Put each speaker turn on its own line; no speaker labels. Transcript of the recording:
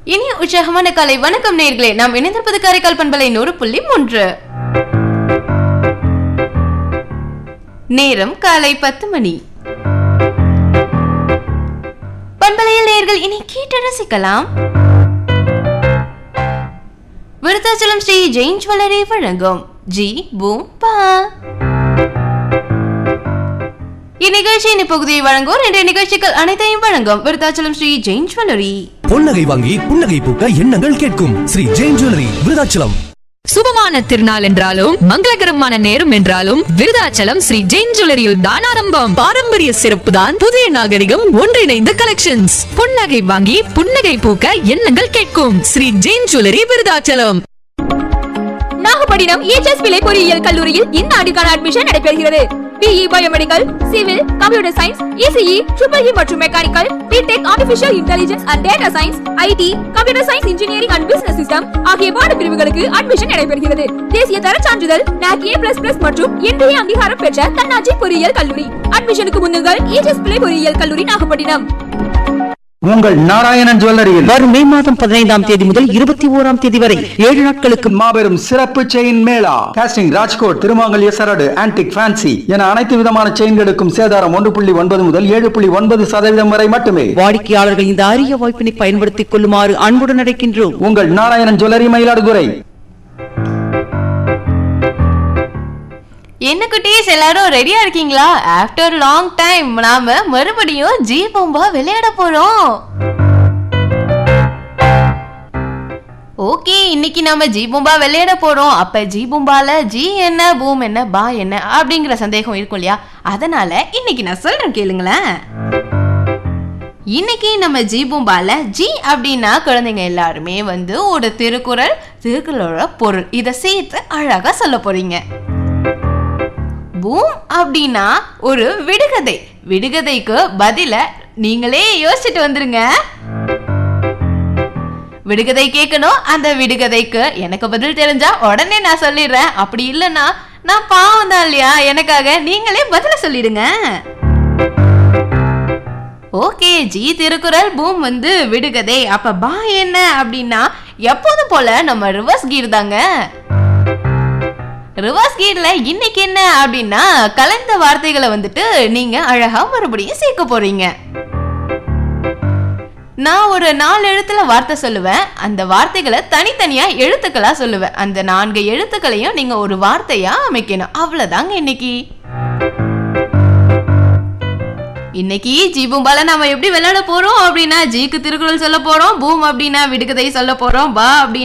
இனி உற்சாகமான காலை வணக்கம் நேர்களே நாம் இணைந்திருப்பது காரைக்கால் பண்பலை நூறு புள்ளி மூன்று நேரம் காலை பத்து மணி பண்பலையில் நேர்கள் இனி கேட்டு ரசிக்கலாம் விருத்தாச்சலம் ஸ்ரீ ஜெயின் ஜுவல்லரி வழங்கும் ஜி பூம் பா இந்நிகழ்ச்சியின் இப்பகுதியை வழங்குவோர் இன்றைய நிகழ்ச்சிகள் அனைத்தையும் வழங்கும் விருத்தாச்சலம் ஸ்ரீ ஜெயின் ஜுவல்லரி
பொன்னகை வாங்கி புன்னகை பூக்க எண்ணங்கள் கேட்கும் ஸ்ரீ ஜெயின் ஜுவல்லரி விருதாச்சலம்
சுபமான திருநாள் என்றாலும் மங்களகரமான நேரம் என்றாலும் விருதாச்சலம் ஸ்ரீ ஜெயின் ஜுவல்லரியில் தான் ஆரம்பம் பாரம்பரிய சிறப்பு தான் புதிய நாகரிகம் ஒன்றிணைந்த கலெக்ஷன்ஸ் புன்னகை வாங்கி புன்னகை பூக்க எண்ணங்கள் கேட்கும் ஸ்ரீ ஜெயின் ஜுவல்லரி விருதாச்சலம்
நாகப்பட்டினம் EHS பிள்ளை பொறியியல் கல்லூரியில் இந்த ஆண்டுக்கான அட்மிஷன் நடைபெறுகிறது BE biomedical civil computer science ECE triple E மற்றும் mechanical BTech artificial intelligence and data science IT computer science engineering and business system ஆகிய பாடப்பிரிவுகளுக்கு அட்மிஷன் நடைபெறுகிறது தேசிய தர சான்றிதழ் NAC A++ மற்றும் இன்றைய அங்கீகாரம் பெற்ற தன்னாட்சி பொறியியல் கல்லூரி அட்மிஷனுக்கு முன்னுங்கள் EHS பிள்ளை பொறியியல் கல்லூரி நாகப்பட்டினம்
உங்கள் நாராயணன் ஜுவல்லரியில்
வரும் மே மாதம் பதினைந்தாம் தேதி முதல் இருபத்தி ஓராம் தேதி வரை ஏழு நாட்களுக்கு
மாபெரும் சிறப்பு செயின் மேளா காஸ்டிங் ராஜ்கோட் திருமாங்கல்ய சரடு ஆன்டிக் ஃபேன்சி என அனைத்து விதமான செயின்களுக்கும் சேதாரம் ஒன்று புள்ளி ஒன்பது முதல் ஏழு புள்ளி ஒன்பது சதவீதம் வரை மட்டுமே
வாடிக்கையாளர்கள் இந்த அரிய வாய்ப்பினை பயன்படுத்திக் கொள்ளுமாறு அன்புடன் அழைக்கின்றோம்
உங்கள் நாராயணன் ஜுவல்லரி மயிலாடுதுறை
என்ன குட்டீஸ் எல்லாரும் ரெடியா இருக்கீங்களா ஆஃப்டர் லாங் டைம் நாம மறுபடியும் ஜி பூம்பா விளையாட போறோம் ஓகே இன்னைக்கு நம்ம ஜி பூம்பா விளையாட போறோம் அப்ப ஜி பூம்பால ஜி என்ன பூம் என்ன பா என்ன அப்படிங்கிற சந்தேகம் இருக்கும் இல்லையா அதனால இன்னைக்கு நான் சொல்றேன் கேளுங்களேன் இன்னைக்கு நம்ம ஜி பூம்பால ஜி அப்படின்னா குழந்தைங்க எல்லாருமே வந்து ஒரு திருக்குறள் திருக்குறளோட பொருள் இதை சேர்த்து அழகா சொல்ல போறீங்க பூம் அப்படின்னா ஒரு விடுகதை விடுகதைக்கு பதில நீங்களே யோசிச்சுட்டு வந்துருங்க விடுகதை கேட்கணும் அந்த விடுகதைக்கு எனக்கு பதில் தெரிஞ்சா உடனே நான் சொல்லிடுறேன் அப்படி இல்லைன்னா நான் பாவம் தான் இல்லையா எனக்காக நீங்களே பதில சொல்லிடுங்க ஓகே ஜி திருக்குறள் பூம் வந்து விடுகதை அப்ப பா என்ன அப்படின்னா எப்போதும் போல நம்ம ரிவர்ஸ் கீர் தாங்க ரிவர்ஸ் கீர்ல இன்னைக்கு என்ன அப்படின்னா கலந்த வார்த்தைகளை வந்துட்டு நீங்க அழகா மறுபடியும் சேர்க்க போறீங்க நான் ஒரு நாலு எழுத்துல வார்த்தை சொல்லுவேன் அந்த வார்த்தைகளை தனித்தனியா எழுத்துக்களா சொல்லுவேன் அந்த நான்கு எழுத்துக்களையும் நீங்க ஒரு வார்த்தையா அமைக்கணும் அவ்வளவுதாங்க இன்னைக்கு இன்னைக்கு ஜி பூம்பால நாம எப்படி விளையாட போறோம் அப்படின்னா ஜிக்கு திருக்குறள் சொல்ல போறோம் பூம் அப்படின்னா விடுகதை சொல்ல போறோம் பா அப்படின்னா